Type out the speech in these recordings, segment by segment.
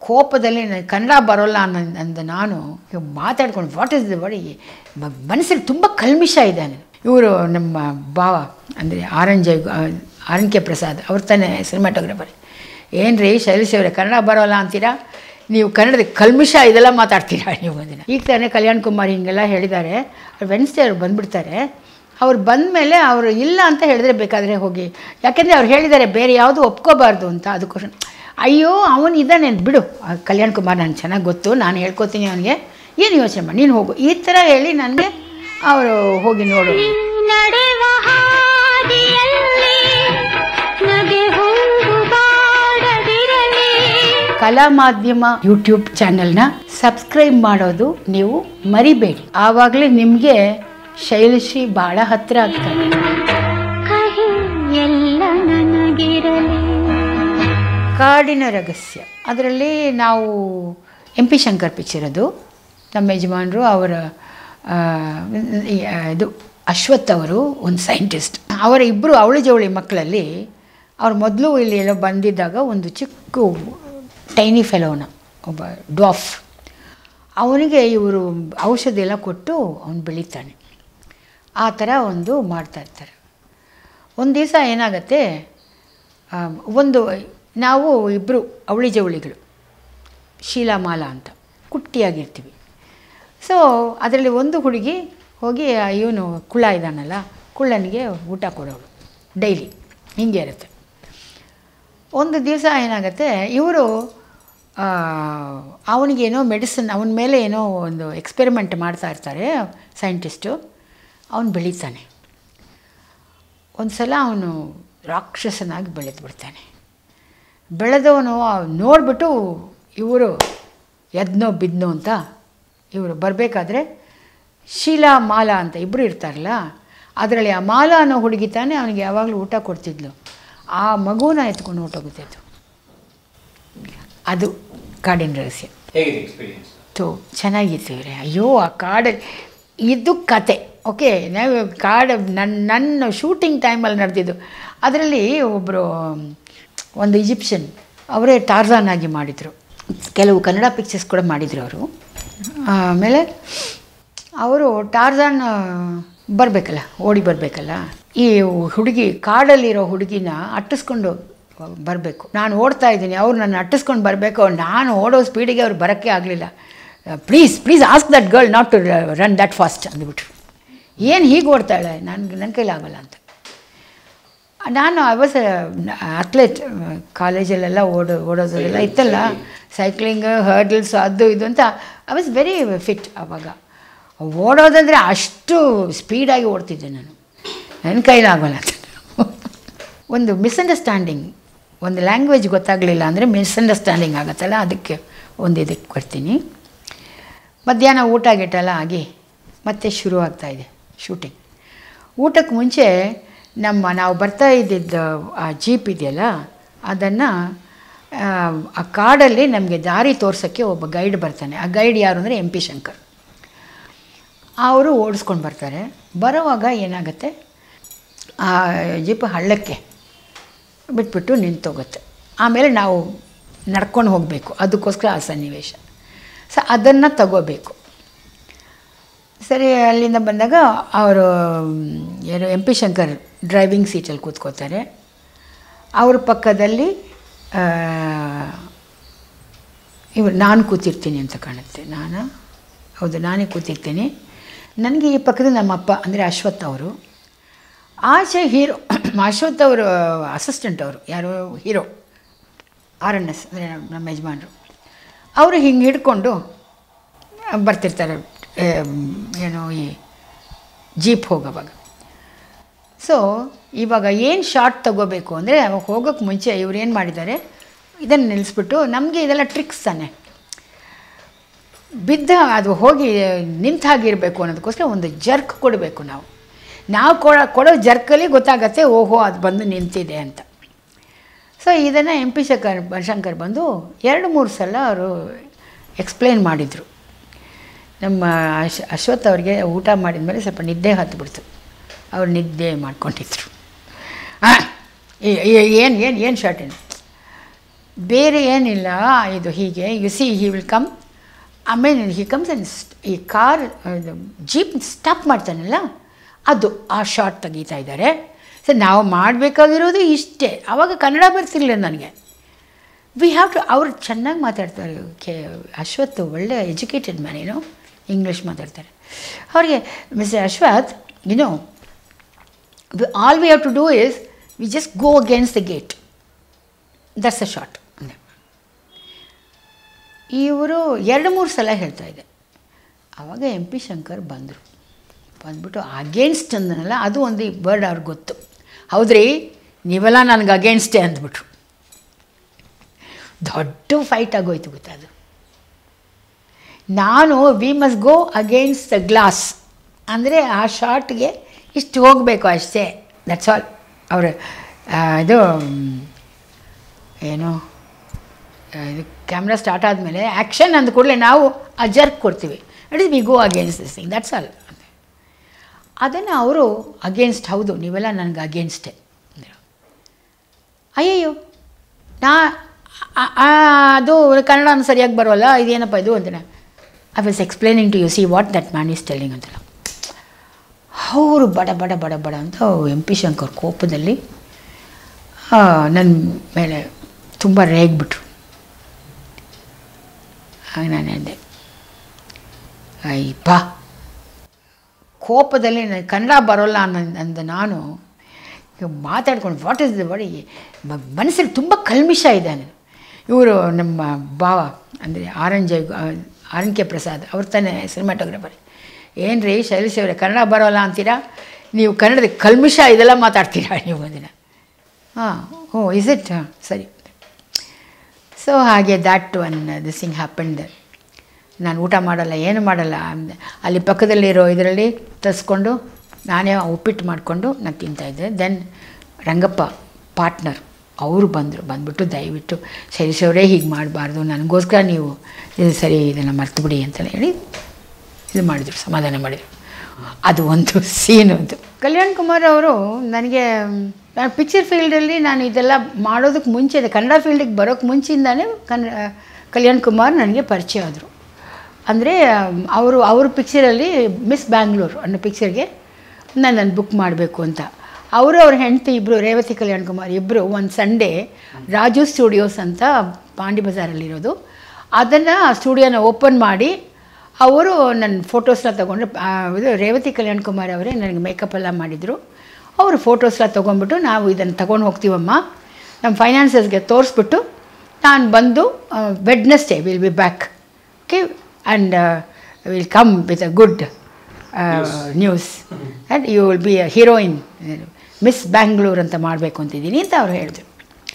ಕೋಪದಲ್ಲಿ ನನಗೆ ಕನ್ನಡ ಬರೋಲ್ಲ ಅನ್ನೋ ಅಂದ ನಾನು ಇವಾಗ ಮಾತಾಡ್ಕೊಂಡು ವಾಟ್ ಇಸ್ ದ ಬಡಿ ಮನಸ್ಸಲ್ಲಿ ತುಂಬ ಕಲ್ಮಿಷ ಇದೆ ಇವರು ನಮ್ಮ ಭಾವ ಅಂದರೆ ಆರನ್ ಜೈ ಆರ್ ಎನ್ ಕೆ ಪ್ರಸಾದ್ ಅವ್ರ ತಾನೇ ಸಿನಿಮಾಟೋಗ್ರಫರ್ ಏನು ರೀ ಶೈಲೇಶ್ ಅವರೇ ಕನ್ನಡ ಬರೋಲ್ಲ ಅಂತೀರಾ ನೀವು ಕನ್ನಡದ ಕಲ್ಮಿಷ ಇದೆಲ್ಲ ಮಾತಾಡ್ತೀರಾ ನೀವು ಒಂದಿನ ಈಗ ತಾನೇ ಕಲ್ಯಾಣ್ ಕುಮಾರ್ ಹಿಂಗೆಲ್ಲ ಹೇಳಿದ್ದಾರೆ ವೆನ್ಸ್ಡೇ ಅವ್ರು ಬಂದುಬಿಡ್ತಾರೆ ಅವ್ರು ಬಂದ ಮೇಲೆ ಅವರು ಇಲ್ಲ ಅಂತ ಹೇಳಿದ್ರೆ ಬೇಕಾದರೆ ಹೋಗಿ ಯಾಕೆಂದರೆ ಅವ್ರು ಹೇಳಿದ್ದಾರೆ ಬೇರೆ ಯಾವುದು ಒಪ್ಕೋಬಾರ್ದು ಅಂತ ಅದಕ್ಕೋಸ್ಕರ ಅಯ್ಯೋ ಅವನು ಇದ್ದಾನೆ ಬಿಡು ಆ ಕಲ್ಯಾಣ್ ಕುಮಾರ್ ನನಗೆ ಚೆನ್ನಾಗಿ ಗೊತ್ತು ನಾನು ಹೇಳ್ಕೊತೀನಿ ಅವನಿಗೆ ಏನು ಯೋಚನೆ ಮಾಡಿ ನೀನು ಹೋಗು ಈ ಥರ ಹೇಳಿ ನನಗೆ ಅವರು ಹೋಗಿ ನೋಡು ನಡೆವ ಹಾದಿಯಲ್ಲಿ ನಗೆ ಹೂವು ಬಾಡದಿರಲಿ ಕಲಾ ಮಾಧ್ಯಮ ಯೂಟ್ಯೂಬ್ ಚಾನೆಲ್ನ ಸಬ್ಸ್ಕ್ರೈಬ್ ಮಾಡೋದು ನೀವು ಮರಿಬೇಡಿ ಆವಾಗಲೇ ನಿಮಗೆ ಶೈಲಶ್ರೀ ಭಾಳ ಹತ್ತಿರ ಆಗ್ತಾರೆ ಕಹಿ ಎಲ್ಲ ನನಗಿರಲಿ ಕಾಡಿನ ರಹಸ್ಯ ಅದರಲ್ಲಿ ನಾವು ಎಂ ಪಿ ಶಂಕರ್ ಪಿಕ್ಚರ್ ಅದು ನಮ್ಮ ಯಜಮಾನರು ಅವರ ಆ, ಈ, ಆ, ಇದು ಅಶ್ವಥ್ ಅವರು ಒಂದು ಸೈಂಟಿಸ್ಟ್ ಅವರ ಇಬ್ಬರು ಅವಳಿ ಜವಳಿ ಮಕ್ಕಳಲ್ಲಿ ಅವ್ರು ಮೊದಲು ಇಲ್ಲಿ ಎಲ್ಲೋ ಬಂದಿದ್ದಾಗ ಒಂದು ಚಿಕ್ಕ ಟೈನಿ ಫೆಲೋನ ಒಬ್ಬ ಡ್ವಾಫ್ ಅವನಿಗೆ ಇವರು ಔಷಧಿ ಎಲ್ಲ ಕೊಟ್ಟು ಅವನು ಬೆಳೀತಾನೆ ಆ ಥರ ಒಂದು ಮಾಡ್ತಾ ಇರ್ತಾರೆ ಒಂದು ದಿವಸ ಏನಾಗತ್ತೆ ಆ, ಒಂದು ನಾವು ಇಬ್ಬರು ಅವಳಿ ಜವಳಿಗಳು ಶೀಲಾಮಾಲ ಅಂತ ಕುಟ್ಟಿಯಾಗಿರ್ತೀವಿ ಸೊ ಅದರಲ್ಲಿ ಒಂದು ಹುಡುಗಿ ಹೋಗಿ ಇವನು ಕುಳ್ಳ ಇದ್ದಾನಲ್ಲ ಕುಳ್ಳನಿಗೆ ಊಟ ಕೊಡೋಳು ಡೈಲಿ ಹಿಂಗೆ ಇರುತ್ತೆ ಒಂದು ದಿವಸ ಏನಾಗುತ್ತೆ ಇವರು ಅವನಿಗೇನೋ ಮೆಡಿಸಿನ್ ಅವನ ಮೇಲೆ ಏನೋ ಒಂದು ಎಕ್ಸ್ಪೆರಿಮೆಂಟ್ ಮಾಡ್ತಾ ಇರ್ತಾರೆ ಸೈಂಟಿಸ್ಟು ಅವನು ಬೆಳೀತಾನೆ ಒಂದು ಸಲ ಅವನು ರಾಕ್ಷಸನಾಗಿ ಬೆಳೆದು ಬಿಡ್ತಾನೆ ಬೆಳೆದವನು ನೋಡಿಬಿಟ್ಟು ಇವರು ಎದ್ನೋ ಬಿದ್ನೋ ಅಂತ ಇವರು ಬರಬೇಕಾದ್ರೆ ಶೀಲಾ ಮಾಲಾ ಅಂತ ಇಬ್ಬರು ಇರ್ತಾರಲ್ಲ ಅದರಲ್ಲಿ ಆ ಮಾಲಾ ಅನ್ನೋ ಹುಡುಗಿ ತಾನೇ ಅವನಿಗೆ ಯಾವಾಗಲೂ ಊಟ ಕೊಡ್ತಿದ್ಲು ಆ ಮಗುನ ಎತ್ಕೊಂಡು ಹೊರ್ಟೋಗುತ್ತೆ ಅದು ಅದು ಕಾಡಿನ ರಹಸ್ಯ ಹೇಗಿದೆ ಎಕ್ಸ್ಪೀರಿಯನ್ಸ್ ತೋ ಚೆನ್ನಾಗಿತ್ತು ಇವರೇ ಅಯ್ಯೋ ಆ ಕಾಡಲ್ಲಿ ಇದು ಕತೆ ಓಕೆ ನಾವು ಕಾಡು ನನ್ನ ನನ್ನ ಶೂಟಿಂಗ್ ಟೈಮಲ್ಲಿ ನಡೆದಿದ್ದು ಅದರಲ್ಲಿ ಒಬ್ಬರು ಒಂದು ಈಜಿಪ್ಷಿಯನ್ ಅವರೇ ಟಾರ್ಜಾನ್ ಆಗಿ ಮಾಡಿದರು ಕೆಲವು ಕನ್ನಡ ಪಿಕ್ಚರ್ಸ್ ಕೂಡ ಮಾಡಿದರು ಅವರು ಆಮೇಲೆ ಅವರು ಟಾರ್ಜಾನ್ ಬರಬೇಕಲ್ಲ ಓಡಿ ಬರಬೇಕಲ್ಲ ಈ ಹುಡುಗಿ ಕಾಡಲ್ಲಿರೋ ಹುಡುಗಿನ ಅಟ್ಟಿಸ್ಕೊಂಡು ಬರಬೇಕು ನಾನು ಓಡ್ತಾ ಇದ್ದೀನಿ ಅವ್ರು ನನ್ನ ಅಟ್ಟಿಸ್ಕೊಂಡು ಬರಬೇಕು ನಾನು ಓಡೋ ಸ್ಪೀಡಿಗೆ ಅವ್ರು ಬರೋಕ್ಕೆ ಆಗಲಿಲ್ಲ please please ask that girl not to run that fast ಅಂದ್ಬಿಟ್ರು ಏನು ಹೀಗೆ ಓಡ್ತಾಳೆ ನನಗೆ ನನ್ನ ಕೈಲಿ ಆಗಲ್ಲ ಅಂತ ನಾನು ಐ ವಾಸ್ ಅಥ್ಲೆಟ್ ಕಾಲೇಜಲ್ಲೆಲ್ಲ ಓಡೋ ಓಡೋದೆಲ್ಲ ಇತ್ತಲ್ಲ ಸೈಕ್ಲಿಂಗ್ ಹರ್ಡಲ್ಸ್ ಅದು ಇದು ಅಂತ ಐ ವಾಸ್ ವೆರಿ ಫಿಟ್ ಆವಾಗ ಓಡೋದಂದರೆ ಅಷ್ಟು ಸ್ಪೀಡಾಗಿ ಓಡ್ತಿದ್ದೆ ನಾನು ನನ್ನ ಕೈಲಾಗಲ್ಲ ಅಂತ ಒಂದು ಮಿಸ್ಅಂಡರ್ಸ್ಟ್ಯಾಂಡಿಂಗ್ ಒಂದು ಲ್ಯಾಂಗ್ವೇಜ್ ಗೊತ್ತಾಗಲಿಲ್ಲ ಅಂದರೆ ಮಿಸ್ಅಂಡರ್ಸ್ಟ್ಯಾಂಡಿಂಗ್ ಆಗುತ್ತಲ್ಲ ಅದಕ್ಕೆ ಒಂದು ಇದಕ್ಕೆ ಕೊಡ್ತೀನಿ ಮಧ್ಯಾಹ್ನ ಊಟ ಗೀಟ ಆಗಿ ಮತ್ತೆ ಶುರು ಆಗ್ತಾ ಇದೆ ಶೂಟಿಂಗ್ ಊಟಕ್ಕೆ ಮುಂಚೆ ನಮ್ಮ ನಾವು ಬರ್ತಾ ಇದ್ದಿದ್ದ ಆ ಜೀಪ್ ಇದೆಯಲ್ಲ ಅದನ್ನು ಆ ಕಾಡಲ್ಲಿ ನಮಗೆ ದಾರಿ ತೋರ್ಸೋಕ್ಕೆ ಒಬ್ಬ ಗೈಡ್ ಬರ್ತಾನೆ ಆ ಗೈಡ್ ಯಾರು ಅಂದರೆ ಎಂ ಪಿ ಶಂಕರ್ ಅವರು ಓಡಿಸ್ಕೊಂಡು ಬರ್ತಾರೆ ಬರೋವಾಗ ಏನಾಗುತ್ತೆ ಆ ಜೀಪ್ ಹಳ್ಳಕ್ಕೆ ಬಿಟ್ಬಿಟ್ಟು ನಿಂತೋಗುತ್ತೆ ಆಮೇಲೆ ನಾವು ನಡ್ಕೊಂಡು ಹೋಗಬೇಕು ಅದಕ್ಕೋಸ್ಕರ ಆ ಸನ್ನಿವೇಶ ಸೊ ಅದನ್ನು ತಗೋಬೇಕು ಸರಿ ಅಲ್ಲಿಂದ ಬಂದಾಗ ಅವರು ಏನು ಎಂ ಪಿ ಶಂಕರ್ ಡ್ರೈವಿಂಗ್ ಸೀಟಲ್ಲಿ ಕೂತ್ಕೋತಾರೆ ಅವ್ರ ಪಕ್ಕದಲ್ಲಿ ಇವ್ರು ನಾನು ಕೂತಿರ್ತೀನಿ ಅಂತ ಕಾಣುತ್ತೆ ನಾನು ಹೌದು ನಾನೇ ಕೂತಿರ್ತೀನಿ ನನಗೆ ಈ ಪಕ್ಕದಲ್ಲಿ ನಮ್ಮ ಅಪ್ಪ ಅಂದರೆ ಅಶ್ವಥ್ ಅವರು ಆಚೆ ಹೀರೋ ಅಶ್ವಥ್ ಅವರು ಅಸಿಸ್ಟೆಂಟ್ ಅವರು ಯಾರು ಹೀರೋ ಆರ್ ಎನ್ ಎಸ್ ಅಂದರೆ ನಮ್ಮ ಯಜಮಾನರು ಅವರು ಹಿಂಗೆ ಹಿಡ್ಕೊಂಡು ಬರ್ತಿರ್ತಾರೆ ಏನೋ ಈ ಜೀಪ್ ಹೋಗೋವಾಗ ಸೊ ಇವಾಗ ಏನು ಶಾರ್ಟ್ ತಗೋಬೇಕು ಅಂದರೆ ಅವಾಗ ಹೋಗೋಕ್ಕೆ ಮುಂಚೆ ಇವ್ರು ಏನು ಮಾಡಿದ್ದಾರೆ ಇದನ್ನು ನಿಲ್ಲಿಸ್ಬಿಟ್ಟು ನಮಗೆ ಇದೆಲ್ಲ ಟ್ರಿಕ್ಸ್ ತಾನೆ ಬಿದ್ದ ಅದು ಹೋಗಿ ನಿಂತ ಹಾಗಿರಬೇಕು ಅನ್ನೋದಕ್ಕೋಸ್ಕರ ಒಂದು ಜರ್ಕ್ ಕೊಡಬೇಕು ನಾವು ನಾವು ಕೊಡೋ ಕೊಡೋ ಜರ್ಕಲ್ಲಿ ಗೊತ್ತಾಗತ್ತೆ ಓಹೋ ಅದು ಬಂದು ನಿಂತಿದೆ ಅಂತ ಸೊ ಇದನ್ನು ಎಂ ಪಿ ಶಂಕರ್ ಶಂಕರ್ ಬಂದು ಎರಡು ಮೂರು ಸಲ ಅವರು ಎಕ್ಸ್ಪ್ಲೇನ್ ಮಾಡಿದರು ನಮ್ಮ ಅಶ್ ಅಶ್ವಥ್ ಅವ್ರಿಗೆ ಊಟ ಮಾಡಿದ ಮೇಲೆ ಸ್ವಲ್ಪ ನಿದ್ದೆ ಹತ್ತಿಬಿಡ್ತು ಅವ್ರು ನಿದ್ದೆ ಮಾಡ್ಕೊಂಡಿದ್ರು ಏನು ಏನು ಏನು ಶಾರ್ಟ್ ಏನು ಬೇರೆ ಏನಿಲ್ಲ ಇದು ಹೀಗೆ you see he will come ಆಮೇಲೆ ಹಿ ಕಮ್ಸ್ ಅಂಡ್ ಈ ಕಾರ್ ಇದು ಜೀಪ್ ಸ್ಟಾಪ್ ಮಾಡ್ತಾನಲ್ಲ ಅದು ಆ ಶಾರ್ಟ್ ತೆಗಿತಾ ಇದ್ದಾರೆ ಸರ್ ನಾವು ಮಾಡಬೇಕಾಗಿರೋದು ಇಷ್ಟೇ ಆವಾಗ ಕನ್ನಡ ಬರ್ತಿರ್ಲಿಲ್ಲ ನನಗೆ ವಿ ಹ್ಯಾವ್ ಟು ಅವ್ರು ಚೆನ್ನಾಗಿ ಮಾತಾಡ್ತಾರೆ ಕೆ ಅಶ್ವತ್ ಒಳ್ಳೆ ಎಜುಕೇಟೆಡ್ ಮ್ಯಾನ್ ಏನು ಇಂಗ್ಲೀಷ್ ಮಾತಾಡ್ತಾರೆ ಅವ್ರಿಗೆ mister Ashwath you know all we have to do is we just go against the gate that's a shot ಇವರು ಎರಡು ಮೂರು ಸಲ ಹೇಳ್ತಾ ಇದೆ ಆವಾಗ ಎಂ ಪಿ ಶಂಕರ್ ಬಂದರು ಬಂದ್ಬಿಟ್ಟು ಅಗೇನ್ಸ್ಟ್ ಅಂದನಲ್ಲ ಅದು ಒಂದು ವರ್ಡ್ ಅವ್ರಿಗೆ ಗೊತ್ತು ಹೌದ್ರಿ ನೀವೆಲ್ಲ ನನಗೆ ಅಗೇನ್ಸ್ಟೇ ಅಂದ್ಬಿಟ್ರು ದೊಡ್ಡ ಫೈಟ್ ಆಗೋಯ್ತು ಗೊತ್ತಾ ಅದು ನಾನು we must go against the glass ಅಂದರೆ ಆ ಶಾರ್ಟ್ಗೆ ಇಷ್ಟು ಹೋಗಬೇಕು ಅಷ್ಟೇ ದಟ್ಸ್ ಆಲ್ ಅವರು ಇದು ಮ್, ಏನು ಆ, ಇದು ಕ್ಯಾಮ್ರಾ ಸ್ಟಾರ್ಟ್ ಆದಮೇಲೆ ಆ್ಯಕ್ಷನ್ ಅಂದ ಕೂಡಲೇ ನಾವು ಆ ಜರ್ಕ್ ಕೊಡ್ತೀವಿ it is we go against this thing that's all ಅದನ್ನು ಅವರು ಅಗೇನ್ಸ್ಟ್ ಹೌದು ನೀವೆಲ್ಲ ನನಗೆ ಅಗೇನ್ಸ್ಟೇ ಅಂದರು ಅಯ್ಯಯ್ಯೋ ನಾ ಆ- ಆ- ಅದು ಕನ್ನಡ ಸರಿಯಾಗಿ ಬರೋಲ್ಲ ಇದೇನಪ್ಪ ಇದು ಅಂತಾನೆ I was explaining to you see what that man is telling ಅಂತಲ್ಲ ಅವರು ಬಡ ಬಡ ಬಡ ಬಡ ಅಂತ ಎಂ ಪಿ ಶಂಕರ್ ಕೋಪದಲ್ಲಿ ನನ್ನ ಮೇಲೆ ತುಂಬ ರೇಗ್ಬಿಟ್ರು ಆಗ ನಾನು ಅಂದೆ ಅಯ್ಯಪ್ಪ ಕೋಪದಲ್ಲಿ ನನಗೆ ಕನ್ನಡ ಬರೋಲ್ಲ ಅನ್ನೋ ಅಂದ ನಾನು ಈಗ ಮಾತಾಡ್ಕೊಂಡು ವಾಟ್ ಇಸ್ ದ ಬಡಿ ಮನಸ್ಸಲ್ಲಿ ತುಂಬ ಕಲ್ಮಿಷ ಇದೆ ನನಗೆ ಇವರು ನಮ್ಮ ಭಾವ ಅಂದರೆ ಆರನ್ ಜೈ ಆರನ್ ಕೆ ಪ್ರಸಾದ್ ಅವ್ರ ತಾನೇ ಸಿನಿಮಾಟೋಗ್ರಫರ್ ಏನು ರೀ ಶೈಲೇಶ್ ಅವರೇ ಕನ್ನಡ ಬರೋಲ್ಲ ಅಂತೀರಾ ನೀವು ಕನ್ನಡದ ಕಲ್ಮಿಷ ಇದೆಲ್ಲ ಮಾತಾಡ್ತೀರಾ ನೀವು ಅದನ್ನು ಹಾಂ ಓ ಇಸ್ ಇಟ್ ಹಾಂ ಸರಿ ಸೊ ಹಾಗೆ that one this thing happened ನಾನು ಊಟ ಮಾಡಲ್ಲ ಏನು ಮಾಡಲ್ಲ ಅಂದೆ. ಅಲ್ಲಿ ಪಕ್ಕದಲ್ಲಿರೋ ಇದರಲ್ಲಿ ತರಿಸ್ಕೊಂಡು ನಾನೇ ಉಪ್ಪಿಟ್ಟು ಮಾಡಿಕೊಂಡು ನಾನು ತಿಂತಾಯಿದ್ದೆ ದೆನ್ ರಂಗಪ್ಪ ಪಾರ್ಟ್ನರ್ ಅವರು ಬಂದರು ಬಂದ್ಬಿಟ್ಟು ದಯವಿಟ್ಟು ಶರೀಶ್ ಅವರೇ ಹೀಗೆ ಮಾಡಬಾರ್ದು ನನಗೋಸ್ಕರ ನೀವು ಇದು ಸರಿ ಇದನ್ನು ಮರ್ತುಬಿಡಿ ಅಂತ ಹೇಳಿ ಇದು ಮಾಡಿದರು ಸಮಾಧಾನ ಮಾಡಿದರು ಅದು ಒಂದು ಸೀನ್ ಒಂದು ಕಲ್ಯಾಣ್ ಕುಮಾರ್ ಅವರು ನನಗೆ ನಾನು ಪಿಕ್ಚರ್ ಫೀಲ್ಡಲ್ಲಿ ನಾನು ಇದೆಲ್ಲ ಮಾಡೋದಕ್ಕೆ ಮುಂಚೆ ಕನ್ನಡ ಫೀಲ್ಡಿಗೆ ಬರೋಕ್ಕೆ ಮುಂಚೆಯಿಂದಾನೇ ಕನ್ನಡ ಕಲ್ಯಾಣ್ ಕುಮಾರ್ ನನಗೆ ಪರಿಚಯ ಆದರು ಅಂದರೆ ಅವರು ಅವ್ರ ಪಿಕ್ಚರಲ್ಲಿ ಮಿಸ್ ಬ್ಯಾಂಗ್ಳೂರು ಅನ್ನೋ ಪಿಕ್ಚರ್ಗೆ ನನ್ನನ್ನು ಬುಕ್ ಮಾಡಬೇಕು ಅಂತ ಅವರು ಅವ್ರ ಹೆಂಡತಿ ಇಬ್ಬರು ರೇವತಿ ಕಲ್ಯಾಣ್ ಕುಮಾರ್ ಇಬ್ಬರು ಒಂದು ಸಂಡೇ ರಾಜು ಸ್ಟುಡಿಯೋಸ್ ಅಂತ ಪಾಂಡಿ ಬಜಾರಲ್ಲಿರೋದು ಅದನ್ನು ಸ್ಟುಡಿಯೋನ ಓಪನ್ ಮಾಡಿ ಅವರು ನನ್ನ ಫೋಟೋಸ್ನ ತೊಗೊಂಡು ಆ, ಇದು ರೇವತಿ ಕಲ್ಯಾಣ್ ಕುಮಾರ್ ಅವರೇ ನನಗೆ ಮೇಕಪ್ ಎಲ್ಲ ಮಾಡಿದರು ಅವರು ಫೋಟೋಸ್ನ ತೊಗೊಂಡ್ಬಿಟ್ಟು ನಾವು ಇದನ್ನು ತಗೊಂಡು ಹೋಗ್ತೀವಮ್ಮ ನಮ್ಮ ಫೈನಾನ್ಸರ್ಸ್ಗೆ ತೋರಿಸ್ಬಿಟ್ಟು ನಾನು ಬಂದು Wednesday will be back okay and will come with a good news and you will be a heroine miss Bangalore ಅಂತ ಮಾಡಬೇಕು ಅಂತಿದ್ದೀನಿ ಅಂತ ಅವ್ರು ಹೇಳಿದ್ರು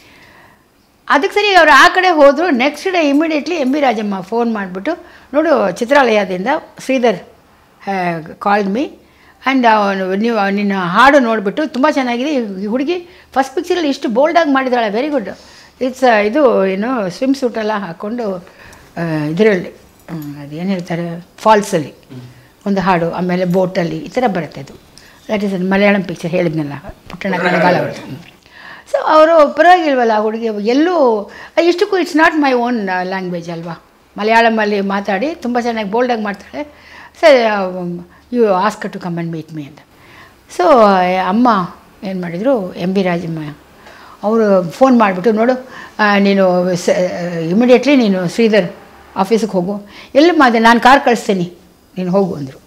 ಅದಕ್ಕೆ ಸರಿ ಅವ್ರು ಆ ಕಡೆ ಹೋದರು next day immediately M B Rajamma phone ಮಾಡಿಬಿಟ್ಟು ನೋಡು ಚಿತ್ರಾಲಯದಿಂದ ಶ್ರೀಧರ್ ಕಾಲ್ಡ್ ಮೀ ಆ್ಯಂಡ್ ಅವನು ನೀವು ನಿನ್ನ ಹಾಡು ನೋಡಿಬಿಟ್ಟು ತುಂಬ ಚೆನ್ನಾಗಿದೆ ಈ ಹುಡುಗಿ ಫಸ್ಟ್ ಪಿಕ್ಚರಲ್ಲಿ ಇಷ್ಟು ಬೋಲ್ಡಾಗಿ ಮಾಡಿದಾಳೆ ವೆರಿ ಗುಡ್ ಇಟ್ಸ್ ಇದು ಏನು ಸ್ವಿಮ್ ಸೂಟೆಲ್ಲ ಹಾಕ್ಕೊಂಡು ಇದರಲ್ಲಿ ಅದೇನು ಹೇಳ್ತಾರೆ ಫಾಲ್ಸಲ್ಲಿ ಒಂದು ಹಾಡು ಆಮೇಲೆ ಬೋಟಲ್ಲಿ ಈ ಥರ ಬರುತ್ತೆ ಅದು ದಟ್ ಈಸ್ ಮಲಯಾಳಂ ಪಿಕ್ಚರ್ ಹೇಳಿದ್ನಲ್ಲ ಪುಟ್ಟಣ ಕಣಗಾಲ ಅವ್ರದ್ದು ಸೊ ಅವರು ಪರವಾಗಿಲ್ವಲ್ಲ ಆ ಹುಡುಗಿ ಎಲ್ಲೂ ಇಷ್ಟಕ್ಕೂ it's not my own language ಅಲ್ವಾ ಮಲಯಾಳಮಲ್ಲಿ ಮಾತಾಡಿ ತುಂಬ ಚೆನ್ನಾಗಿ ಬೋಲ್ಡಾಗಿ ಮಾಡ್ತಾಳೆ ಸರಿ you ask to come and meet me ಅಂತ ಸೊ ಅಮ್ಮ ಏನು ಮಾಡಿದರು ಎಂ ಬಿ ರಾಜಮ್ಮ ಅವರು ಫೋನ್ ಮಾಡಿಬಿಟ್ಟು ನೋಡು ಆ, ನೀನು ಇಮಿಡಿಯೇಟ್ಲಿ ನೀನು ಶ್ರೀಧರ್ ಆಫೀಸಿಗೆ ಹೋಗು ಎಲ್ಲಿ ಮಾದೆ ನಾನು ಕಾರ್ ಕಳಿಸ್ತೀನಿ ನೀನು ಹೋಗು ಅಂದರು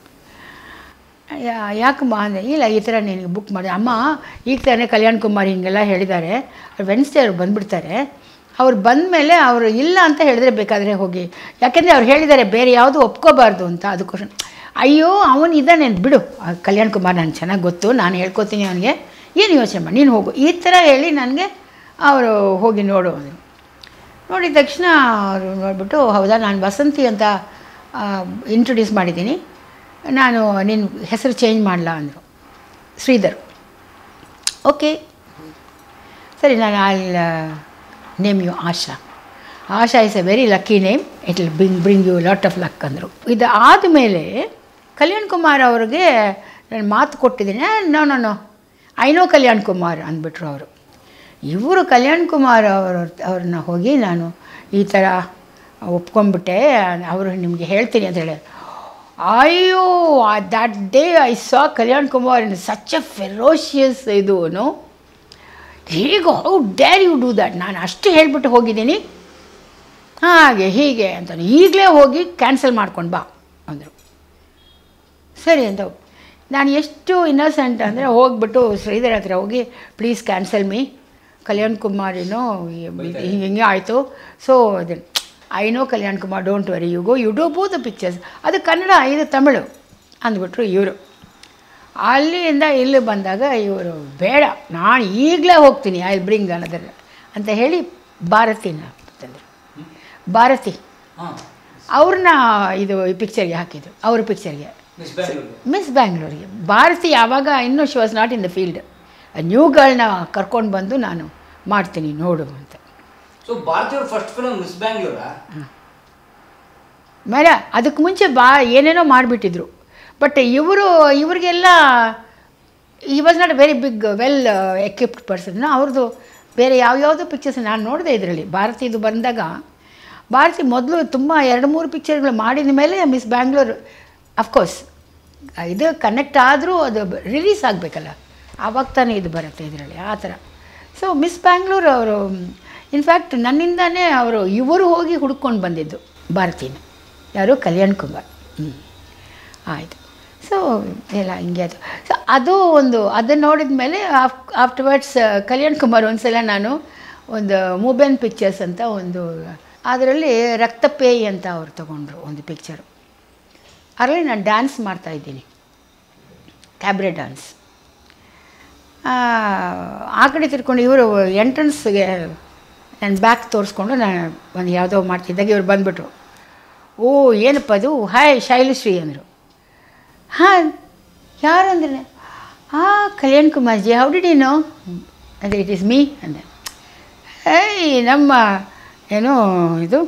ಯಾ- ಯಾಕಮ್ಮ ಅಂದರೆ ಇಲ್ಲ ಈ ಥರ ನಿನಗೆ ಬುಕ್ ಮಾಡಿ ಅಮ್ಮ ಈಗ ತಾನೇ ಕಲ್ಯಾಣ್ ಕುಮಾರ್ ಹಿಂಗೆಲ್ಲ ಹೇಳಿದ್ದಾರೆ ವೆನ್ಸ್ಡೇ ಅವ್ರು ಬಂದುಬಿಡ್ತಾರೆ ಅವ್ರು ಬಂದ ಮೇಲೆ ಅವರು ಇಲ್ಲ ಅಂತ ಹೇಳಿದ್ರೆ ಬೇಕಾದರೆ ಹೋಗಿ ಯಾಕೆಂದರೆ ಅವ್ರು ಹೇಳಿದ್ದಾರೆ ಬೇರೆ ಯಾವುದು ಒಪ್ಕೋಬಾರ್ದು ಅಂತ ಅದಕ್ಕೋಸ್ಕರ ಅಯ್ಯೋ ಅವನು ಇದ್ದಾನೆ ಬಿಡು ಆ ಕಲ್ಯಾಣ್ ಕುಮಾರ್ ನನಗೆ ಚೆನ್ನಾಗಿ ಗೊತ್ತು ನಾನು ಹೇಳ್ಕೊತೀನಿ ಅವನಿಗೆ ಏನು ಯೋಚನೆ ಮಾಡಿ ನೀನು ಹೋಗು ಈ ಥರ ಹೇಳಿ ನನಗೆ ಅವರು ಹೋಗಿ ನೋಡು ಅಂದರು ನೋಡಿದ ತಕ್ಷಣ ಅವರು ನೋಡಿಬಿಟ್ಟು ಹೌದಾ ನಾನು ವಸಂತಿ ಅಂತ ಇಂಟ್ರೊಡ್ಯೂಸ್ ಮಾಡಿದ್ದೀನಿ ನಾನು ನಿನ್ನ ಹೆಸರು ಚೇಂಜ್ ಮಾಡಲಾ ಅಂದರು ಶ್ರೀಧರ್ ಓಕೆ ಸರಿ ನಾನು ಅಲ್ಲಿ name you Asha Asha is a very lucky name it will bring bring you lot of luck ಅಂದರು ಇದು ಆದಮೇಲೆ ಕಲ್ಯಾಣ್ ಕುಮಾರ್ ಅವ್ರಿಗೆ ನಾನು ಮಾತು ಕೊಟ್ಟಿದ್ದೀನಿ no no no I know Kalyan Kumar ಅಂದ್ಬಿಟ್ರು ಅವರು ಇವರು ಕಲ್ಯಾಣ್ ಕುಮಾರ್ ಅವರು ಅವ್ರನ್ನ ಹೋಗಿ ನಾನು ಈ ಥರ ಒಪ್ಕೊಂಡ್ಬಿಟ್ಟೆ ಅವರು ನಿಮಗೆ ಹೇಳ್ತೀನಿ ಅಂತ ಹೇಳಿ ಅಯ್ಯೋ that day I saw Kalyan Kumar in such a ferocious ಇದು ಹೀಗೆ how dare you do that ನಾನು ಅಷ್ಟು ಹೇಳಿಬಿಟ್ಟು ಹೋಗಿದ್ದೀನಿ ಹಾಗೆ ಹೀಗೆ ಅಂತ ಈಗಲೇ ಹೋಗಿ ಕ್ಯಾನ್ಸಲ್ ಮಾಡ್ಕೊಂಡು ಬಾ ಅಂದರು ಸರಿ ಅಂತ ನಾನು ಎಷ್ಟು ಇನ್ನೋಸೆಂಟ್ ಅಂದರೆ ಹೋಗ್ಬಿಟ್ಟು ಶ್ರೀಧರ್ ಹತ್ರ ಹೋಗಿ please cancel me Kalyan Kumar ಏನೋ ಹಿಂಗೆ ಹಿಂಗೆ ಆಯಿತು ಸೊ ಅದನ್ನು I know Kalyan Kumar don't worry you go you do boo the pictures ಅದು ಕನ್ನಡ ಇದು ತಮಿಳು ಅಂದ್ಬಿಟ್ರು ಇವರು ಅಲ್ಲಿಂದ ಇಲ್ಲಿ ಬಂದಾಗ ಇವರು ಬೇಡ ನಾನು ಈಗಲೇ ಹೋಗ್ತೀನಿ ಐ ಬ್ರಿಂಗ್ ಅನ್ನೋದರ ಅಂತ ಹೇಳಿ ಭಾರತಿನ ತಂದರು ಭಾರತಿ ಹಾಂ ಅವ್ರನ್ನ ಇದು ಈ ಪಿಕ್ಚರ್ಗೆ ಹಾಕಿದ್ರು ಅವ್ರ ಪಿಕ್ಚರ್ಗೆ ಮಿಸ್ ಬ್ಯಾಂಗ್ಳೂರು ಮಿಸ್ ಬ್ಯಾಂಗ್ಳೂರಿಗೆ ಭಾರತಿ ಯಾವಾಗ ಇನ್ನೂ she was not in the field new ಗರ್ಲ್ನ ಕರ್ಕೊಂಡು ಬಂದು ನಾನು ಮಾಡ್ತೀನಿ ನೋಡು ಅಂತ ಸೊ ಭಾರತೀಯವ್ರ ಫಸ್ಟ್ ಫಿಲಮ್ ಮಿಸ್ ಬ್ಯಾಂಗ್ಳೂರಾ ಮೇಲೆ ಅದಕ್ಕೆ ಮುಂಚೆ ಬಾ ಏನೇನೋ ಮಾಡಿಬಿಟ್ಟಿದ್ರು ಬಟ್ ಇವರು ಇವರಿಗೆಲ್ಲ ಈ was not very big well equipped person ಅವ್ರದ್ದು ಬೇರೆ ಯಾವ್ಯಾವುದೋ ಪಿಕ್ಚರ್ಸ್ ನಾನು ನೋಡಿದೆ ಇದರಲ್ಲಿ ಭಾರತೀದು ಬಂದಾಗ ಭಾರತಿ ಮೊದಲು ತುಂಬ ಎರಡು ಮೂರು ಪಿಕ್ಚರ್ಗಳು ಮಾಡಿದ ಮೇಲೆ ಮಿಸ್ ಬ್ಯಾಂಗ್ಳೂರ್ ಅಫ್ಕೋರ್ಸ್ ಇದು ಕನೆಕ್ಟ್ ಆದರೂ ಅದು ರಿಲೀಸ್ ಆಗಬೇಕಲ್ಲ ಆವಾಗ ತಾನೇ ಇದು ಬರುತ್ತೆ ಇದರಲ್ಲಿ ಆ ಥರ ಸೊ ಮಿಸ್ ಬ್ಯಾಂಗ್ಳೂರ್ ಅವರು ಇನ್ಫ್ಯಾಕ್ಟ್ ನನ್ನಿಂದಾನೇ ಅವರು ಇವರು ಹೋಗಿ ಹುಡ್ಕೊಂಡು ಬಂದಿದ್ದು ಭಾರತೀನ ಯಾರು ಕಲ್ಯಾಣ್ ಕುಮಾರ್ ಹ್ಞೂ ಆಯಿತು ಸೊ ಎಲ್ಲ ಹಿಂಗೆ ಅದು ಸೊ ಅದು ಒಂದು ಅದನ್ನು ನೋಡಿದ ಮೇಲೆ ಆಫ್ ಆಫ್ಟರ್ವರ್ಡ್ಸ್ ಕಲ್ಯಾಣ್ ಕುಮಾರ್ ಒಂದ್ಸಲ ನಾನು ಒಂದು ಮೂಬೆನ್ ಪಿಕ್ಚರ್ಸ್ ಅಂತ ಒಂದು ಅದರಲ್ಲಿ ರಕ್ತಪೇಯಿ ಅಂತ ಅವ್ರು ತಗೊಂಡ್ರು ಒಂದು ಪಿಕ್ಚರು ಅದರಲ್ಲಿ ನಾನು ಡ್ಯಾನ್ಸ್ ಮಾಡ್ತಾಯಿದ್ದೀನಿ ಕ್ಯಾಬ್ರೆ ಡ್ಯಾನ್ಸ್ ಆ ಕಡೆ ತಿರ್ಕೊಂಡು ಇವರು ಎಂಟ್ರೆನ್ಸ್ಗೆ ನನ್ನ ಬ್ಯಾಕ್ ತೋರಿಸ್ಕೊಂಡು ನಾನು ಒಂದು ಯಾವುದೋ ಮಾಡ್ತಿದ್ದಾಗ ಇವ್ರು ಬಂದ್ಬಿಟ್ರು ಓ ಏನಪ್ಪ ಅದು ಹಾಯ್ ಶೈಲಶ್ರೀ ಅಂದರು ಹಾಂ ಯಾರು ಅಂದ್ರೆ ಹಾಂ Kalyan Kumar ji how did you know ಅದೇ ಇಟ್ ಈಸ್ ಮೀ ಅಂದೆ ಏಯ್ ನಮ್ಮ ಏನೋ ಇದು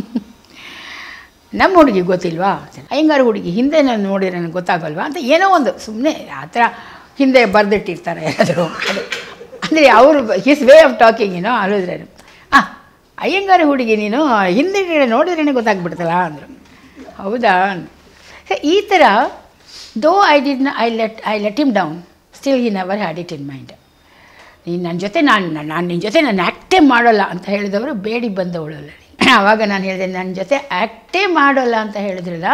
ನಮ್ಮ ಹುಡುಗಿ ಗೊತ್ತಿಲ್ವಾ ಅಯ್ಯಂಗಾರ ಹುಡುಗಿ ಹಿಂದೆ ನಾನು ನೋಡಿ ನನಗೆ ಗೊತ್ತಾಗಲ್ವಾ ಅಂತ ಏನೋ ಒಂದು ಸುಮ್ಮನೆ ಆ ಥರ ಹಿಂದೆ ಬರೆದಿಟ್ಟಿರ್ತಾರೆ ಅದು ಅದು ಅಂದರೆ ಅವರು ಹಿಸ್ ವೇ ಆಫ್ ಟಾಕಿಂಗ್ ಏನೋ ಆಲೋದ್ರೆ ಆ ಅಯ್ಯಂಗಾರ ಹುಡುಗಿ ನೀನು ಹಿಂದೆ ನೋಡಿದ್ರೇ ಗೊತ್ತಾಗ್ಬಿಡ್ತಲ್ಲ ಅಂದರು ಹೌದಾ ಸೊ ಈ ಥರ though I did I let I let him down still he never had it in mind ನೀನು ನನ್ನ ಜೊತೆ ನಾನು ನಾನು ನಿನ್ನ ಜೊತೆ ನಾನು ಆ್ಯಕ್ಟೇ ಮಾಡೋಲ್ಲ ಅಂತ ಹೇಳಿದವರು ಬೇಡಿ ಬಂದವಳಲ್ಲ ಆವಾಗ ನಾನು ಹೇಳಿದೆ ನನ್ನ ಜೊತೆ ಆ್ಯಕ್ಟೇ ಮಾಡೋಲ್ಲ ಅಂತ ಹೇಳಿದ್ರಲ್ಲ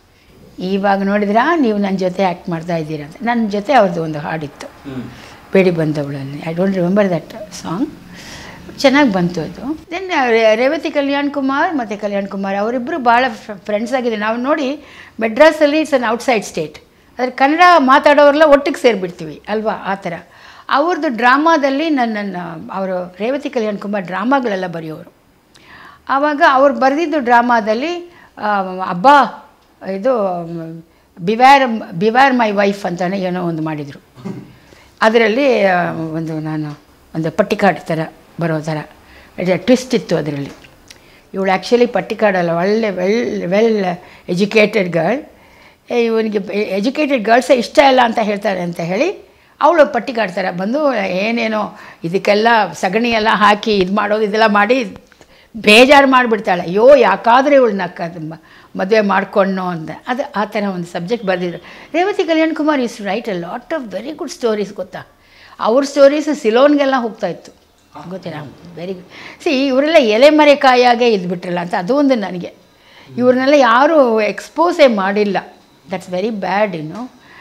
ಇವಾಗ ನೋಡಿದ್ರಾ ನೀವು ನನ್ನ ಜೊತೆ ಆ್ಯಕ್ಟ್ ಮಾಡ್ತಾ ಇದ್ದೀರಾ ಅಂತ ನನ್ನ ಜೊತೆ ಅವ್ರದ್ದು ಒಂದು ಹಾಡಿತ್ತು ಹ್ಞೂ ಬೇಡಿ ಬಂದವಳಲ್ಲಿ I don't remember that song ಚೆನ್ನಾಗಿ ಬಂತು ಅದು ದೆನ್ ರೇವತಿ ಕಲ್ಯಾಣ್ ಕುಮಾರ್ ಮತ್ತು ಕಲ್ಯಾಣ್ ಕುಮಾರ್ ಅವರಿಬ್ಬರು ಭಾಳ ಫ್ರೆಂಡ್ಸ್ ಆಗಿದೆ ನಾವು ನೋಡಿ ಮೆಡ್ರಾಸಲ್ಲಿ ಇಟ್ಸ್ ಅನ್ ಔಟ್ಸೈಡ್ ಸ್ಟೇಟ್ ಅದ್ರ ಕನ್ನಡ ಮಾತಾಡೋರೆಲ್ಲ ಒಟ್ಟಿಗೆ ಸೇರಿಬಿಡ್ತೀವಿ ಅಲ್ವಾ ಆ ಥರ ಅವ್ರದ್ದು ಡ್ರಾಮಾದಲ್ಲಿ ನನ್ನನ್ನು ಅವರು ರೇವತಿ ಕಲ್ಯಾಣ್ ಕುಮಾರ್ ಡ್ರಾಮಾಗಳೆಲ್ಲ ಬರೆಯೋರು ಆವಾಗ ಅವ್ರು ಬರೆದಿದ್ದು ಡ್ರಾಮಾದಲ್ಲಿ ಆ, ಅಬ್ಬಾ ಇದು ಬಿವ್ಯಾರ್ ಬಿವ್ಯಾರ್ ಮೈ ವೈಫ್ ಅಂತಾನೆ ಏನೋ ಒಂದು ಮಾಡಿದರು ಅದರಲ್ಲಿ ಆ, ಒಂದು ನಾನು ಒಂದು ಪಟ್ಟಿಕಾಡ್ ಥರ ಬರೋ ಥರ ಟ್ವಿಸ್ಟ್ ಇತ್ತು ಅದರಲ್ಲಿ ಇವಳು ಆ್ಯಕ್ಚುಲಿ ಪಟ್ಟಿಕಾಡಲ್ಲ ಒಳ್ಳೆ ವೆಲ್ ವೆಲ್ ಎಜುಕೇಟೆಡ್ ಗರ್ಲ್ ಇವನಿಗೆ ಎಜುಕೇಟೆಡ್ ಗರ್ಲ್ಸೇ ಇಷ್ಟ ಇಲ್ಲ ಅಂತ ಹೇಳ್ತಾರೆ ಅಂತ ಹೇಳಿ ಅವಳು ಪಟ್ಟಿಕಾಡ್ ಥರ ಬಂದು ಏನೇನೋ ಇದಕ್ಕೆಲ್ಲ ಸಗಣಿ ಎಲ್ಲ ಹಾಕಿ ಇದು ಮಾಡೋದು ಇದೆಲ್ಲ ಮಾಡಿ ಬೇಜಾರು ಮಾಡಿಬಿಡ್ತಾಳೆ ಅಯ್ಯೋ ಯಾಕಾದರೆ ಇವಳನ್ನ ಕ ಮದುವೆ ಮಾಡ್ಕೊಂಡು ಅಂತ ಅದು ಆ ಥರ ಒಂದು ಸಬ್ಜೆಕ್ಟ್ ಬರೆದಿದ್ರು Revathi Kalyan Kumar is write a lot of very good stories ಗೊತ್ತಾ ಅವ್ರ ಸ್ಟೋರೀಸ್ ಸಿಲೋನ್ಗೆಲ್ಲ ಹೋಗ್ತಾ ಇತ್ತು ಗೊತ್ತಿಲ್ಲ ವೆರಿ ಗುಡ್ ಸಿ ಇವರೆಲ್ಲ ಎಲೆ ಮರೆಕಾಯಾಗೆ ಇದ್ಬಿಟ್ರಲ್ಲ ಅಂತ ಅದು ಒಂದು ನನಗೆ ಇವ್ರನ್ನೆಲ್ಲ ಯಾರೂ ಎಕ್ಸ್ಪೋಸೇ ಮಾಡಿಲ್ಲ ದಟ್ಸ್ ವೆರಿ ಬ್ಯಾಡ್ ಇನ್ನು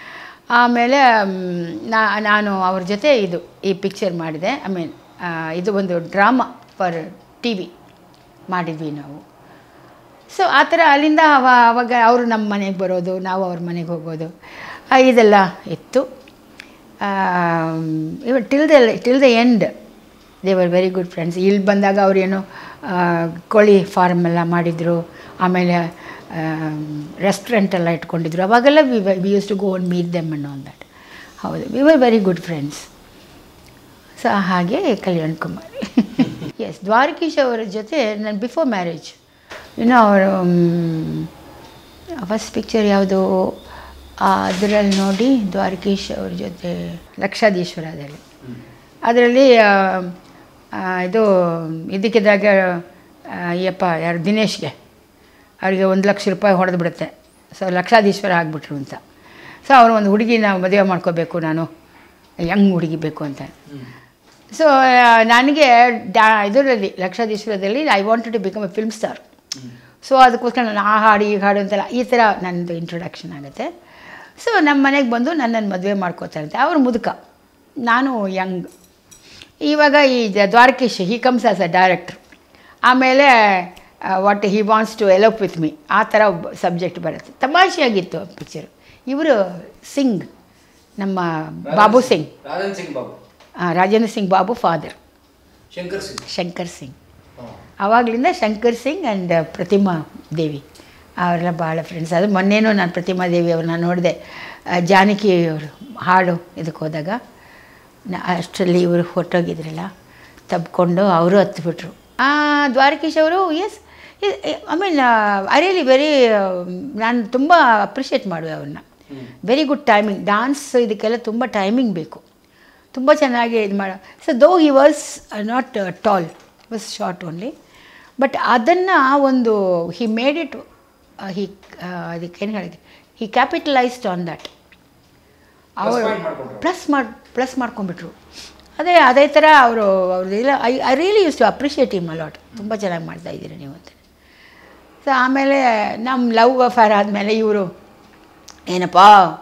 ಆಮೇಲೆ ಮ್, ನಾ ನಾನು ಅವ್ರ ಜೊತೆ ಇದು ಈ ಪಿಕ್ಚರ್ ಮಾಡಿದೆ ಐ ಮೀನ್ ಇದು ಒಂದು ಡ್ರಾಮಾ ಫಾರ್ ಟಿ ವಿ ಮಾಡಿದ್ವಿ ನಾವು ಸೊ ಆ ಥರ ಅಲ್ಲಿಂದ ಅವ ಅವಾಗ ಅವರು ನಮ್ಮ ಮನೆಗೆ ಬರೋದು ನಾವು ಅವ್ರ ಮನೆಗೆ ಹೋಗೋದು ಆ, ಇದೆಲ್ಲ ಇತ್ತು ಇವ till the till the end they were very good friends ಇಲ್ಲಿ ಬಂದಾಗ ಅವ್ರೇನು ಆ, ಕೋಳಿ ಫಾರ್ಮ್ ಎಲ್ಲ ಮಾಡಿದರು ಆಮೇಲೆ ರೆಸ್ಟೋರೆಂಟ್ ಎಲ್ಲ ಇಟ್ಕೊಂಡಿದ್ರು ಅವಾಗೆಲ್ಲ we we used to go and meet them ಅನ್ನೋ ದಟ್ ಹೌದು we were very good friends so ಹಾಗೆ ಕಲ್ಯಾಣ್ ಕುಮಾರ್ ಎಸ್ ದ್ವಾರಕೀಶ್ ಅವರ ಜೊತೆ ನಾನು ಬಿಫೋರ್ ಮ್ಯಾರೇಜ್ ಇನ್ನೂ ಅವರು ಫಸ್ಟ್ ಪಿಕ್ಚರ್ ಯಾವುದು ಅದರಲ್ಲಿ ನೋಡಿ ದ್ವಾರಕೀಶ್ ಅವ್ರ ಜೊತೆ ಲಕ್ಷಾಧೀಶ್ವರದಲ್ಲಿ ಅದರಲ್ಲಿ ಆ, ಇದು ಇದಕ್ಕಿದ್ದಾಗ ಅಯ್ಯಪ್ಪ ಯಾರು ದಿನೇಶ್ಗೆ ಅವರಿಗೆ ಒಂದು ಲಕ್ಷ ರೂಪಾಯಿ ಹೊಡೆದು ಬಿಡುತ್ತೆ ಸೊ ಲಕ್ಷಾಧೀಶ್ವರ ಆಗಿಬಿಟ್ರು ಅಂತ ಸೊ ಅವರು ಒಂದು ಹುಡುಗಿನ ಮದುವೆ ಮಾಡ್ಕೋಬೇಕು ನಾನು ಯಂಗ್ ಹುಡುಗಿ ಬೇಕು ಅಂತ ಸೊ ನನಗೆ ಡಾ ಇದರಲ್ಲಿ ಲಕ್ಷಾಧೀಶ್ವರದಲ್ಲಿ I wanted to become a film star so ಅದಕ್ಕೋಸ್ಕರ ನಾನು ಆ ಹಾಡು ಈ ಹಾಡು ಅಂತೆಲ್ಲ ಈ ಥರ ನನ್ನದು ಇಂಟ್ರೊಡಕ್ಷನ್ ಆಗುತ್ತೆ ಸೊ ನಮ್ಮ ಮನೆಗೆ ಬಂದು ನನ್ನನ್ನು ಮದುವೆ ಮಾಡ್ಕೋತಾರಂತೆ ಅವರು ಮುದುಕ ನಾನು ಯಂಗ್ ಇವಾಗ ಈ the- Dwarakish he comes as a director ಆಮೇಲೆ what he wants to elope with me ಆ ಥರ ಒಬ್ಬ ಸಬ್ಜೆಕ್ಟ್ ಬರುತ್ತೆ ತಮಾಷೆಯಾಗಿತ್ತು ಪಿಕ್ಚರ್ ಇವರು ಸಿಂಗ್ ನಮ್ಮ ಬಾಬು ಸಿಂಗ್ ರಾಜನ್ ಸಿಂಗ್ ಬಾಬು ಆ, ರಾಜೇಂದ್ರ ಸಿಂಗ್ ಬಾಬು ಫಾದರ್ ಶಂಕರ್ ಸಿಂಗ್ ಶಂಕರ್ ಸಿಂಗ್ ಆವಾಗಲಿಂದ ಶಂಕರ್ ಸಿಂಗ್ ಆ್ಯಂಡ್ ಪ್ರತಿಮಾ ದೇವಿ ಅವರೆಲ್ಲ ಭಾಳ ಫ್ರೆಂಡ್ಸ್ ಅದು ಮೊನ್ನೆನೂ ನಾನು ಪ್ರತಿಮಾ ದೇವಿ ಅವ್ರನ್ನ ನೋಡಿದೆ ಆ, ಜಾನಕಿ ಅವರು ಹಾಡು ಇದಕ್ಕೆ ಹೋದಾಗ ನ- ಅಷ್ಟರಲ್ಲಿ ಇವರು ಹೊರಟೋಗಿದ್ರಲ್ಲ ತಬ್ಕೊಂಡು ಅವರು ಹತ್ಬಿಟ್ರು ಆ, ದ್ವಾರಕೀಶ್ ಅವರು yes I mean I really very ನಾನು ತುಂಬ ಅಪ್ರಿಷಿಯೇಟ್ ಮಾಡುವೆ ಅವ್ರನ್ನ ವೆರಿ ಗುಡ್ ಟೈಮಿಂಗ್ ಡಾನ್ಸ್ ಇದಕ್ಕೆಲ್ಲ ತುಂಬ ಟೈಮಿಂಗ್ ಬೇಕು ತುಂಬ ಚೆನ್ನಾಗಿ ಇದು ಮಾಡೋ so though he was not tall was short only but ಅದನ್ನು ಒಂದು ಹಿ ಮೇಡ್ ಇಟ್ ಹಿ ಅದಕ್ಕೇನು ಹೇಳಿದೆ ಹಿ ಕ್ಯಾಪಿಟಲೈಸ್ಡ್ ಆನ್ ದಟ್ ಅವರು point ಮಾಡ್ಕೊಂಡ್ರು. ಪ್ಲಸ್ ಮಾಡಿ ಪ್ಲಸ್ ಮಾಡ್ಕೊಂಡ್ಬಿಟ್ರು ಅದೇ ಅದೇ ಥರ ಅವರು ಅವ್ರದ್ದೆಲ್ಲ I I really used to appreciate him a lot ತುಂಬ ಚೆನ್ನಾಗಿ ಮಾಡ್ತಾ ಇದ್ದೀರಿ ನೀವು ಅಂತ ಸೊ ಆಮೇಲೆ ನಮ್ಮ ಲವ್ ಅಫೇರ್ ಆದಮೇಲೆ ಇವರು ಏನಪ್ಪ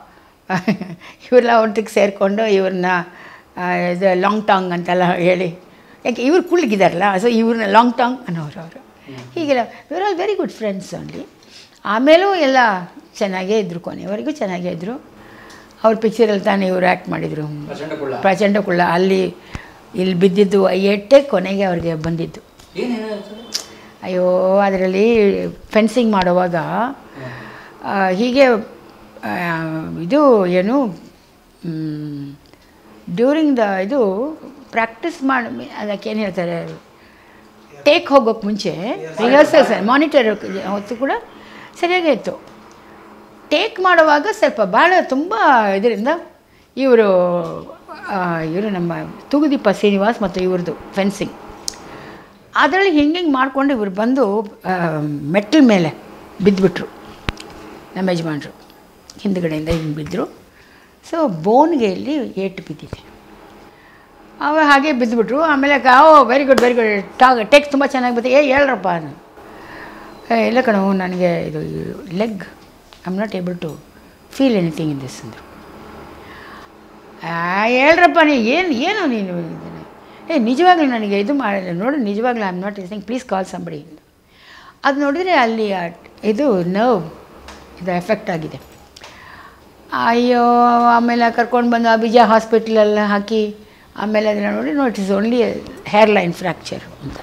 ಇವರೆಲ್ಲ ಒಟ್ಟಿಗೆ ಸೇರಿಕೊಂಡು ಇವ್ರನ್ನ ಆ, ಇದು ಲಾಂಗ್ ಟಾಂಗ್ ಅಂತೆಲ್ಲ ಹೇಳಿ ಯಾಕೆ ಇವ್ರು ಕುಳ್ಳಿಗಿದಾರಲ್ಲ ಸೊ ಇವ್ರನ್ನ ಲಾಂಗ್ ಟಾಂಗ್ ಅನ್ನೋರು ಅವರು ಹೀಗೆಲ್ಲ ಇವರು all very good friends only ಆಮೇಲೂ ಎಲ್ಲ ಚೆನ್ನಾಗೇ ಇದ್ದರು ಕೊನೆಯವರೆಗೂ ಚೆನ್ನಾಗೇ ಇದ್ದರು ಅವ್ರ ಪಿಕ್ಚರಲ್ಲಿ ತಾನೇ ಇವರು ಆ್ಯಕ್ಟ್ ಮಾಡಿದರು ಪ್ರಚಂಡ ಕುಳ್ಳ ಪ್ರಚಂಡ ಕುಳ್ಳ ಅಲ್ಲಿ ಇಲ್ಲಿ ಬಿದ್ದಿದ್ದು ಏಟೇ ಕೊನೆಗೆ ಅವ್ರಿಗೆ ಬಂದಿದ್ದು ಏನೇನಾಯ್ತು ಅಯ್ಯೋ ಅದರಲ್ಲಿ ಫೆನ್ಸಿಂಗ್ ಮಾಡುವಾಗ ಆ, ಹೀಗೆ ಆ, ಇದು ಏನು ಡ್ಯೂರಿಂಗ್ ದ ಇದು ಪ್ರಾಕ್ಟೀಸ್ ಮಾಡಿ ಅದಕ್ಕೇನು ಹೇಳ್ತಾರೆ ಟೇಕ್ ಹೋಗೋಕ್ಕೆ ಮುಂಚೆ ರಿಹರ್ಸಲ್ಸ್ ಮಾನಿಟರ್ ಹೊತ್ತು ಕೂಡ ಸರಿಯಾಗೇ ಇತ್ತು ಟೇಕ್ ಮಾಡುವಾಗ ಸ್ವಲ್ಪ ಭಾಳ ತುಂಬ ಇದರಿಂದ ಇವರು ಇವರು ನಮ್ಮ ತೂಗುದೀಪ ಶ್ರೀನಿವಾಸ್ ಮತ್ತು ಇವ್ರದ್ದು ಫೆನ್ಸಿಂಗ್ ಅದರಲ್ಲಿ ಹಿಂಗೆ ಹಿಂಗೆ ಮಾಡಿಕೊಂಡು ಇವ್ರು ಬಂದು ಮೆಟ್ಟಲ್ ಮೇಲೆ ಬಿದ್ದುಬಿಟ್ರು ನಮ್ಮ ಯಜಮಾನ್ರು ಹಿಂದ್ಗಡೆಯಿಂದ ಹಿಂಗೆ ಬಿದ್ದರು ಸೊ ಬೋನ್ಗೆ ಇಲ್ಲಿ ಏಟು ಬಿದ್ದಿದೆ ಅವ ಹಾಗೆ ಬಿದ್ದುಬಿಟ್ರು ಆಮೇಲೆ oh very good very good ಟಾಗ್ ಟೇಕ್ ತುಂಬ ಚೆನ್ನಾಗಿ ಬಂತು ಏ ಹೇಳ್ರಪ್ಪ ನಾನು "ಏ, ಇಲ್ಲ ಕಣೋ ನನಗೆ ಇದು leg I am not able to feel anything in this ಅಂದರು ಹೇಳ್ರಪ್ಪ ನೀ ಏನು ಏನು ನೀನು ಇದನ್ನ? ಏ ನಿಜವಾಗ್ಲೂ ನನಗೆ ಇದು ಮಾಡಿಲ್ಲ ನೋಡು ನಿಜವಾಗ್ಲೂ I am not listening please call somebody ಅದು ನೋಡಿದರೆ ಅಲ್ಲಿ ಆ ಇದು ನರ್ವ್ ಇದು ಎಫೆಕ್ಟ್ ಆಗಿದೆ ಅಯ್ಯೋ ಆಮೇಲೆ ಕರ್ಕೊಂಡು ಬಂದು ಅಬಿಜ ಹಾಸ್ಪಿಟ್ಲೆಲ್ಲ ಹಾಕಿ ಆಮೇಲೆ ಅದನ್ನು ನೋಡಿ ನೋಡಿ it's only hair line fracture ಅಂತ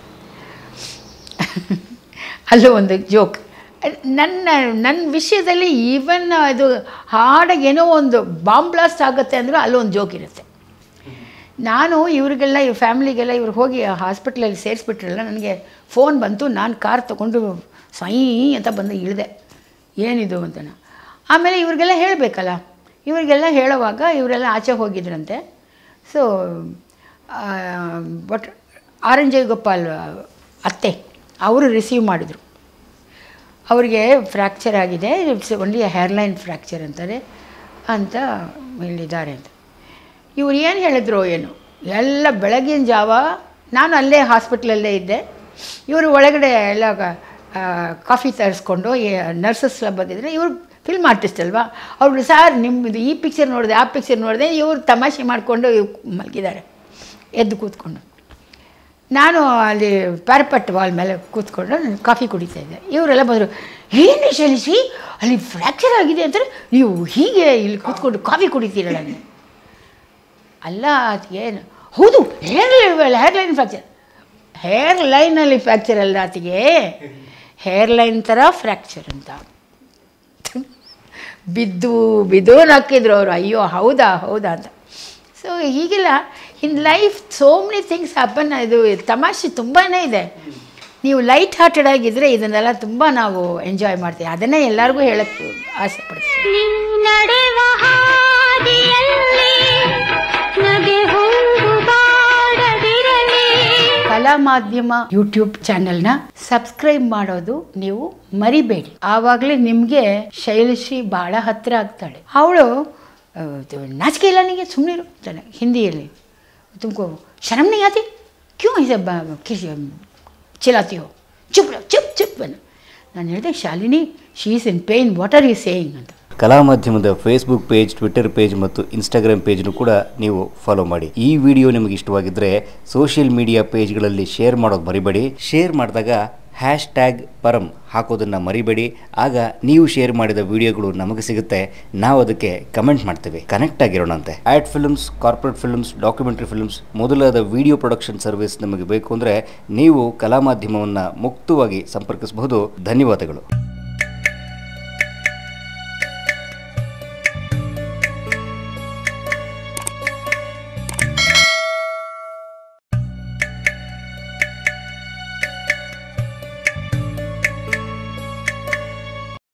ಅಲ್ಲೂ ಒಂದು ಜೋಕ್ ನನ್ನ ನನ್ನ ವಿಷಯದಲ್ಲಿ ಈವನ್ ಅದು ಹಾಡಾಗಿ ಏನೋ ಒಂದು ಬಾಂಬ್ ಬ್ಲಾಸ್ಟ್ ಆಗುತ್ತೆ ಅಂದರೂ ಅಲ್ಲೂ ಒಂದು ಜೋಕ್ ಇರುತ್ತೆ ನಾನು ಇವ್ರಿಗೆಲ್ಲ ಇವ್ರ ಫ್ಯಾಮ್ಲಿಗೆಲ್ಲ ಇವ್ರು ಹೋಗಿ ಹಾಸ್ಪಿಟ್ಲಲ್ಲಿ ಸೇರಿಸ್ಬಿಟ್ರಲ್ಲ ನನಗೆ ಫೋನ್ ಬಂತು ನಾನು ಕಾರ್ ತೊಗೊಂಡು ಸೈ ಅಂತ ಬಂದು ಇಳಿದೆ ಏನಿದು ಅಂತ ನಾ. ಆಮೇಲೆ ಇವ್ರಿಗೆಲ್ಲ ಹೇಳಬೇಕಲ್ಲ ಇವರಿಗೆಲ್ಲ ಹೇಳುವಾಗ ಇವರೆಲ್ಲ ಆಚೆ ಹೋಗಿದ್ರಂತೆ so but R N Jayagopal ಅತ್ತೆ ಅವರು ರಿಸೀವ್ ಮಾಡಿದರು ಅವರಿಗೆ ಫ್ರ್ಯಾಕ್ಚರ್ ಆಗಿದೆ ಇಟ್ಸ್ ಓನ್ಲಿ ಹೇರ್ಲೈನ್ ಫ್ರ್ಯಾಕ್ಚರ್ ಅಂತಾರೆ ಅಂತ ಹೇಳಿದ್ದಾರೆ ಅಂತ ಇವ್ರು ಏನು ಹೇಳಿದ್ರು ಏನು ಎಲ್ಲ ಬೆಳಗಿನ ಜಾವ ನಾನು ಅಲ್ಲೇ ಹಾಸ್ಪಿಟ್ಲಲ್ಲೇ ಇದ್ದೆ ಇವರು ಒಳಗಡೆ ಎಲ್ಲ ಆ, ಕಾಫಿ ತರಿಸ್ಕೊಂಡು ನರ್ಸಸ್ ಎಲ್ಲ ಬಂದಿದ್ರೆ ಇವರು ಫಿಲ್ಮ್ ಆರ್ಟಿಸ್ಟ್ ಅಲ್ವಾ ಅವರು ಸಾರ್ ನಿಮ್ಮದು ಈ ಪಿಕ್ಚರ್ ನೋಡಿದೆ ಆ ಪಿಕ್ಚರ್ ನೋಡಿದೆ ಇವರು ತಮಾಷೆ ಮಾಡಿಕೊಂಡು ಮಲಗಿದ್ದಾರೆ ಎದ್ದು ಕೂತ್ಕೊಂಡು ನಾನು ಅಲ್ಲಿ ಪ್ಯಾರಪಟ್ ವಾಲ್ ಮೇಲೆ ಕೂತ್ಕೊಂಡು ನಾನು ಕಾಫಿ ಕುಡಿತಾ ಇದ್ದೆ ಇವರೆಲ್ಲ ಬಂದರು ಏನು ಶಲಿಸಿ ಅಲ್ಲಿ ಫ್ರ್ಯಾಕ್ಚರ್ ಆಗಿದೆ ಅಂತಾರೆ ನೀವು ಹೀಗೆ ಇಲ್ಲಿ ಕೂತ್ಕೊಂಡು ಕಾಫಿ ಕುಡಿತೀರಲ್ಲ ನೀವು ಅಲ್ಲ ಅದಕ್ಕೆ ಹೌದು hair hair line fracture hair ಲೈನಲ್ಲಿ ಫ್ರ್ಯಾಕ್ಚರ್ ಅಲ್ಲ ಆತಿಗೆ ಹೇರ್ ಲೈನ್ ಥರ ಫ್ರ್ಯಾಕ್ಚರ್ ಅಂತ ಬಿದ್ದು ಬಿದ್ದು ನಕ್ಕಿದ್ರು ಅವರು ಅಯ್ಯೋ ಹೌದಾ ಹೌದಾ ಅಂತ ಸೊ ಹೀಗಿಲ್ಲ in life so many things happen ಇದು ತಮಾಷೆ ತುಂಬಾ ಇದೆ ನೀವು ಲೈಟ್ ಹಾರ್ಟೆಡ್ ಆಗಿದ್ದರೆ ಇದನ್ನೆಲ್ಲ ತುಂಬ ನಾವು ಎಂಜಾಯ್ ಮಾಡ್ತೀವಿ ಅದನ್ನೇ ಎಲ್ಲರಿಗೂ ಹೇಳಕ್ಕೆ ಆಸೆ ಪಡ್ತೀವಿ ನೀ ನಡೆವ ಹಾದಿಯಲ್ಲಿ ನಗೆ ಹೂವು ಬಾಡದಿರಲಿ ಕಲಾ ಮಾಧ್ಯಮ ಯೂಟ್ಯೂಬ್ ಚಾನೆಲ್ನ ಸಬ್ಸ್ಕ್ರೈಬ್ ಮಾಡೋದು ನೀವು ಮರಿಬೇಡಿ ಆವಾಗಲೇ ನಿಮಗೆ ಶೈಲಶ್ರೀ ಬಹಳ ಹತ್ತಿರ ಆಗ್ತಾಳೆ ಅವಳು ನಾಚಿಕೆ ಇಲ್ಲ ನಿಮಗೆ ಸುಮ್ಮನೆ ಇರ್ತಾನೆ ಹಿಂದಿಯಲ್ಲಿ ತುಮको शर्म नहीं आती क्यों ऐसे ब- किस चिल्लाती हो चुप रहो चुप चुप ನಾನು ಹೇಳಿದೆ Shalini she is in pain what are you saying ಅಂತ ಕಲಾ ಮಾಧ್ಯಮದ ಫೇಸ್ಬುಕ್ ಪೇಜ್ ಟ್ವಿಟರ್ ಪೇಜ್ ಮತ್ತು ಇನ್ಸ್ಟಾಗ್ರಾಮ್ ಪೇಜ್ನು ಕೂಡ ನೀವು ಫಾಲೋ ಮಾಡಿ ಈ ವಿಡಿಯೋ ನಿಮಗೆ ಇಷ್ಟವಾಗಿದ್ದರೆ ಸೋಷಿಯಲ್ ಮೀಡಿಯಾ ಪೇಜ್ಗಳಲ್ಲಿ ಶೇರ್ ಮಾಡೋದು ಮರಿಬೇಡಿ ಶೇರ್ ಮಾಡಿದಾಗ ಹ್ಯಾಶ್ ಟ್ಯಾಗ್ ಪರಂ ಹಾಕೋದನ್ನು ಮರಿಬೇಡಿ ಆಗ ನೀವು ಶೇರ್ ಮಾಡಿದ ವಿಡಿಯೋಗಳು ನಮಗೆ ಸಿಗುತ್ತೆ ನಾವು ಅದಕ್ಕೆ ಕಮೆಂಟ್ ಮಾಡ್ತೇವೆ ಕನೆಕ್ಟ್ ಆಗಿರೋಣಂತೆ ad films corporate films documentary films ಮೊದಲಾದ ವಿಡಿಯೋ ಪ್ರೊಡಕ್ಷನ್ ಸರ್ವಿಸ್ ನಮಗೆ ಬೇಕು ಅಂದರೆ ನೀವು ಕಲಾ ಮಾಧ್ಯಮವನ್ನು ಮುಕ್ತವಾಗಿ ಸಂಪರ್ಕಿಸಬಹುದು ಧನ್ಯವಾದಗಳು